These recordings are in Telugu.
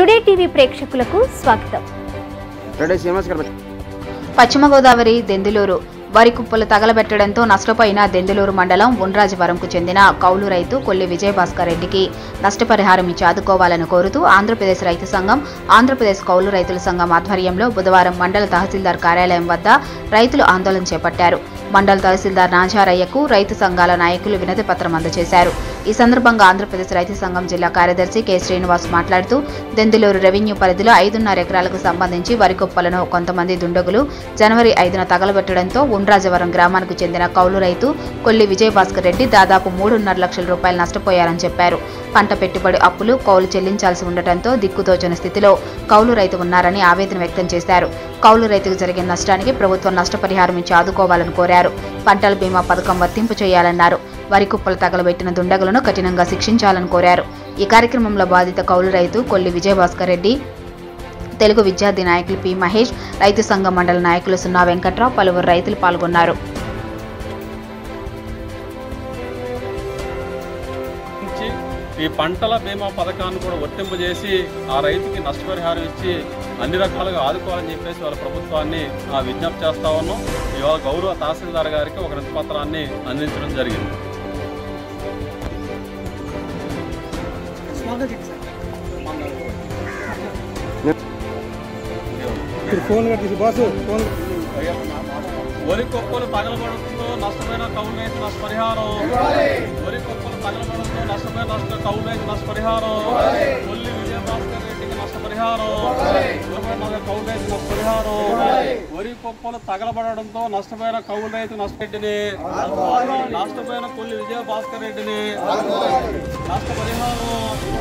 టుడే టీవీ ప్రేక్షకులకు స్వాగతం రెడీ శ్రీనివాస్ గారు పశ్చిమ గోదావరి దెందులూరు వరి కుప్పలు తగలబెట్టడంతో నష్టపోయిన దెందులూరు మండలం ఉండ్రాజవరంకు చెందిన కౌలు రైతు కొల్లి విజయభాస్కర్ రెడ్డికి నష్టపరిహారం ఇచ్చి ఆదుకోవాలని కోరుతూ ఆంధ్రప్రదేశ్ రైతు సంఘం ఆంధ్రప్రదేశ్ కౌలు రైతుల సంఘం ఆధ్వర్యంలో బుధవారం మండల తహసీల్దార్ కార్యాలయం వద్ద రైతులు ఆందోళన చేపట్టారు మండల తహసీల్దార్ నాంచారయ్యకు రైతు సంఘాల నాయకులు వినతి పత్రం అందజేశారు ఈ సందర్భంగా ఆంధ్రప్రదేశ్ రైతు సంఘం జిల్లా కార్యదర్శి కె శ్రీనివాస్ మాట్లాడుతూ దెందులూరు రెవెన్యూ పరిధిలో ఐదున్నర ఎకరాలకు సంబంధించి వరి కుప్పలను కొంతమంది దుండగులు జనవరి ఐదున తగలబెట్టడంతో ఉండ్రాజవరం గ్రామానికి చెందిన కౌలు రైతు కొల్లి విజయభాస్కర్ రెడ్డి దాదాపు మూడున్నర లక్షల రూపాయలు నష్టపోయారని చెప్పారు పంట పెట్టుబడి అప్పులు కౌలు చెల్లించాల్సి ఉండటంతో దిక్కుతోచని స్థితిలో కౌలు రైతు ఉన్నారని ఆవేదన వ్యక్తం చేశారు కౌలు రైతుకు జరిగిన నష్టానికి ప్రభుత్వం నష్టపరిహారం ఇచ్చి ఆదుకోవాలని కోరారు పంటల బీమా పథకం వర్తింపు చేయాలన్నారు వరి కుప్పలు తగలబెట్టిన దుండగులను కఠినంగా శిక్షించాలని కోరారు ఈ కార్యక్రమంలో బాధిత కౌలు రైతు కొల్లి విజయభాస్కర్ రెడ్డి తెలుగు విద్యార్థి నాయకులు పి మహేష్ రైతు సంఘ మండల నాయకులు సున్నా వెంకట్రావు పలువురు రైతులు పాల్గొన్నారు నుంచి ఈ పంటల బీమా పథకాన్ని కూడా వర్తింపజేసి ఆ రైతుకి నష్టపరిహారం ఇచ్చి అన్ని రకాలుగా ఆదుకోవాలని చెప్పేసి వాళ్ళ ప్రభుత్వాన్ని ఆ విజ్ఞప్తి చేస్తా ఉన్నాం ఇవాళ గౌరవ తహసీల్దార్ గారికి ఒక వినతి పత్రాన్ని అందించడం జరిగింది ఫోన్ కట్టేసి బాసు ఫోన్ వరి కుప్పలు తగలబడంతో నష్టమైన కౌలు రైతు నష్టపరిహారం వరి కుప్పలు తగలబడంతో నష్టమైన నష్ట కౌలు రైతు నష్టపరిహారం కొల్లి విజయభాస్కర్ రెడ్డికి నష్టపరిహారం నష్టమైన కౌలు రైతు నష్టపరిహారం వరి కుప్పలు తగలబడడంతో నష్టమైన కౌలు రైతు నష్టరెడ్డిని నష్టపోయిన కొల్లి విజయభాస్కర్ రెడ్డిని నష్టపరిహారం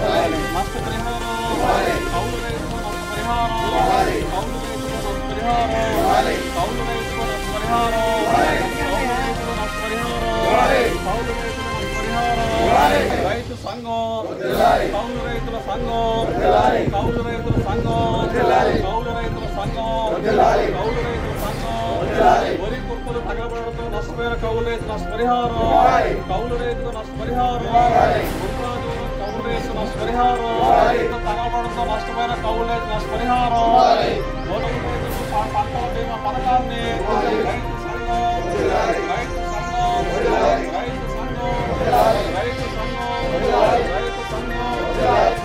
నష్టపరిహారం కౌలు రైతు నష్టపరిహారం కౌలు రైతు నష్టపరిహారం కౌలు రైతుకు నష్టపరిహారం కౌలు రైతుకు నష్టపరిహారం కౌలు రైతుకు నష్టపరిహారం రైతు సంఘం కౌలు రైతుల సంఘం కౌలు రైతుల సంఘం కౌలు రైతుల సంఘం కౌలు రైతుల సంఘం వరి కుప్పలు తగలబడడంతో నష్టపోయిన కౌలు రైతు నష్టపరిహారం కౌలు రైతుకు నష్టపరిహారం గురురాజు కౌలు రైతు నష్టపరిహారం తగలబడంతో నష్టపోయిన కౌలు రైతు నష్టపరిహారం గోధుమ రైతులకు ప- పంటల బీమా పథకాన్ని రైతు సంఘం రైతు సంఘం రైతు సంఘం రైతు సంఘం రైతు సంఘం రైతు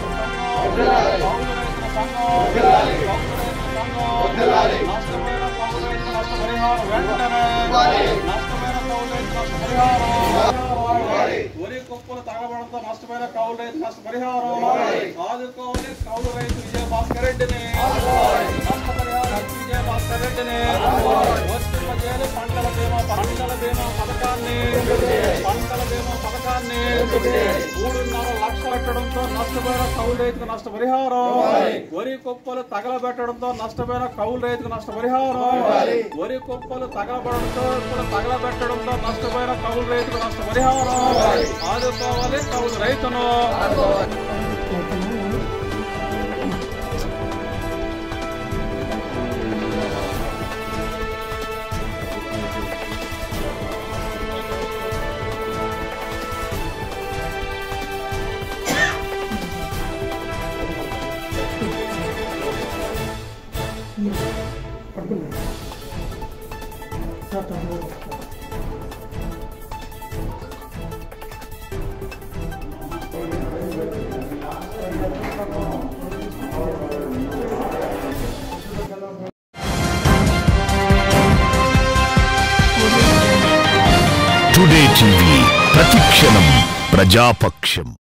సంఘం కౌలు రైతుల సంఘం కౌలు రైతుల సంఘం నష్టమైన కౌలు రైతు నష్టపరిహారం వెంటనే నష్టమైన కౌలు రైతు నష్టపరిహారం వరి కుప్పలు తగలబడంతో నష్టమైన కౌలు రైతు నష్టపరిహారం ఆదుకోవాలి కౌలు రైతు విజయ భాస్కర్ రెడ్డిని నష్టపరిహారం విజయ భాస్కర్ రెడ్డిని వర్తింపజేయాలి పంటల బీమా పంటల బీమా పథకాన్ని పంటల బీమా పథకాన్ని మూడున్నర లక్షలు పెట్టడంతో నష్టపోయిన కౌలు రైతుకు నష్టపరిహారం వరి కుప్పలు తగలబెట్టడంతో నష్టపోయిన కౌలు రైతుకు నష్టపరిహారం వరి కుప్పలు తగలబడంతో తగలబెట్టడంతో నష్టపోయిన కౌలు రైతుకు నష్టపరిహారం ఆదుకోవాలి కౌలు రైతును టుడే టీవీ ప్రతిక్షణం ప్రజాపక్షం